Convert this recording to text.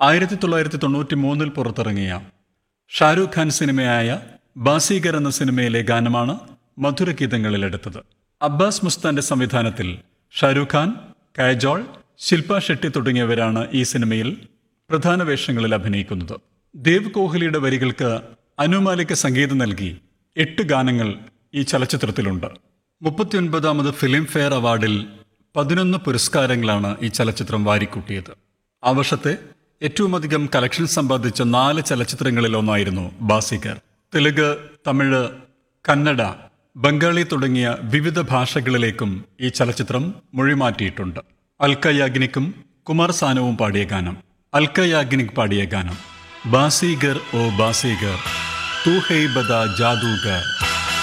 ആയിരത്തി തൊള്ളായിരത്തി തൊണ്ണൂറ്റി മൂന്നിൽ പുറത്തിറങ്ങിയ ഷാരൂഖ് ഖാൻ സിനിമയായ ബാസീഗർ എന്ന സിനിമയിലെ ഗാനമാണ് മധുരഗീതങ്ങളിൽ എടുത്തത് അബ്ബാസ് മുസ്താന്റെ സംവിധാനത്തിൽ ഷാരൂഖ് ഖാൻ കാജോൾ ശില്പ ഷെട്ടി തുടങ്ങിയവരാണ് ഈ സിനിമയിൽ പ്രധാന വേഷങ്ങളിൽ അഭിനയിക്കുന്നത് ദേവ് കോഹ്ലിയുടെ വരികൾക്ക് അനുമാലിക്ക് സംഗീതം നൽകി എട്ട് ഗാനങ്ങൾ ഈ ചലച്ചിത്രത്തിലുണ്ട് മുപ്പത്തിയൊൻപതാമത് ഫിലിം ഫെയർ അവാർഡിൽ പതിനൊന്ന് പുരസ്കാരങ്ങളാണ് ഈ ചലച്ചിത്രം വാരിക്കൂട്ടിയത് ആ വർഷത്തെ ഏറ്റവും അധികം കളക്ഷൻ സമ്പാദിച്ച നാല് ചലച്ചിത്രങ്ങളിൽ ഒന്നായിരുന്നു ബാസികർ തെലുഗ് തമിഴ് കന്നഡ ബംഗാളി തുടങ്ങിയ വിവിധ ഭാഷകളിലേക്കും ഈ ചലച്ചിത്രം മൊഴിമാറ്റിയിട്ടുണ്ട് അൽക്ക യാഗ്നിക്കും കുമാർ സാനുവും പാടിയ ഗാനം അൽക്ക യാഗ്നിക് പാടിയ ഗാനം ബാസീഗർ ഓ ബാസീഗർ തൂ ഹൈ ബദ ജാദൂഗർ